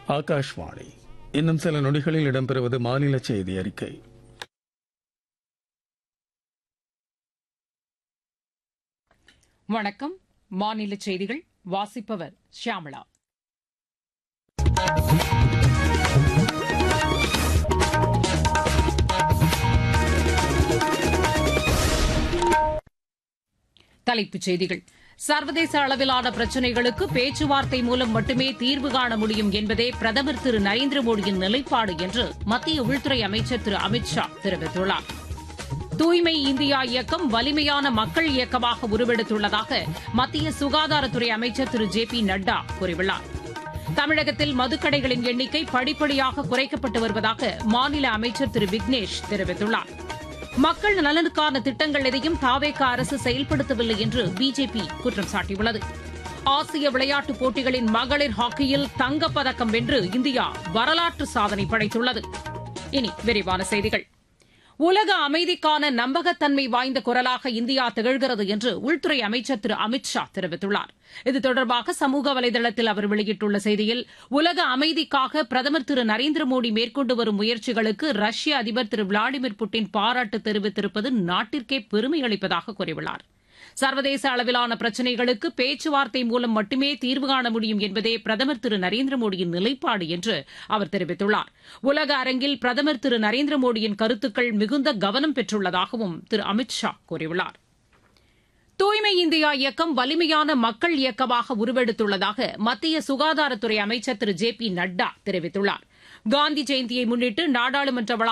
ஆகாஷ்வாணி இன்னும் சில நொடிகளில் இடம்பெறுவது மாநில செய்தி அறிக்கை வணக்கம் மாநில செய்திகள் வாசிப்பவர் ஷியாமளா தலைப்புச் செய்திகள் சர்வதேச அளவிலான பிரச்சினைகளுக்கு பேச்சுவார்த்தை மூலம் மட்டுமே தீர்வு காண முடியும் என்பதே பிரதமர் திரு நரேந்திர மோடியின் நிலைப்பாடு என்று மத்திய உள்துறை அமைச்சர் திரு அமித் ஷா தெரிவித்துள்ளார் தூய்மை இந்தியா இயக்கம் வலிமையான மக்கள் இயக்கமாக உருவெடுத்துள்ளதாக மத்திய சுகாதாரத்துறை அமைச்சர் திரு ஜே பி நட்டா கூறியுள்ளார் தமிழகத்தில் மதுக்கடைகளின் எண்ணிக்கை படிப்படியாக குறைக்கப்பட்டு வருவதாக மாநில அமைச்சர் திரு விக்னேஷ் தெரிவித்துள்ளார் மக்கள் நலனுக்கான திட்டங்கள் எதையும் தாவேக அரசு செயல்படுத்தவில்லை என்று பிஜேபி குற்றம் சாட்டியுள்ளது ஆசிய விளையாட்டுப் போட்டிகளின் மகளிர் ஹாக்கியில் தங்கப்பதக்கம் வென்று இந்தியா வரலாற்று சாதனை படைத்துள்ளது இனி விரிவான செய்திகள் உலக அமைதிக்கான நம்பகத்தன்மை வாய்ந்த குரலாக இந்தியா திகழ்கிறது என்று உள்துறை அமைச்சர் திரு அமித் ஷா தெரிவித்துள்ளார் இது தொடர்பாக சமூக வலைதளத்தில் அவர் வெளியிட்டுள்ள செய்தியில் உலக அமைதிக்காக பிரதமர் திரு நரேந்திர மோடி மேற்கொண்டு வரும் முயற்சிகளுக்கு ரஷ்ய அதிபர் திரு விளாடிமிர் புட்டின் பாராட்டு தெரிவித்திருப்பது நாட்டிற்கே பெருமை அளிப்பதாக கூறியுள்ளார் சர்வதேச அளவிலான பிரச்சினைகளுக்கு பேச்சுவார்த்தை மூலம் மட்டுமே தீர்வு காண முடியும் என்பதே பிரதமர் திரு நரேந்திர மோடியின் நிலைப்பாடு என்று அவர் தெரிவித்துள்ளார் உலக அரங்கில் பிரதமர் திரு நரேந்திர மோடியின் கருத்துக்கள் மிகுந்த கவனம் பெற்றுள்ளதாகவும் திரு அமித் ஷா கூறியுள்ளார் தூய்மை இந்தியா இயக்கம் வலிமையான மக்கள் இயக்கமாக உருவெடுத்துள்ளதாக மத்திய சுகாதாரத்துறை அமைச்சர் திரு ஜே பி நட்டா தெரிவித்துள்ளார் காந்தி ஜெயந்தியை முன்னிட்டு நாடாளுமன்ற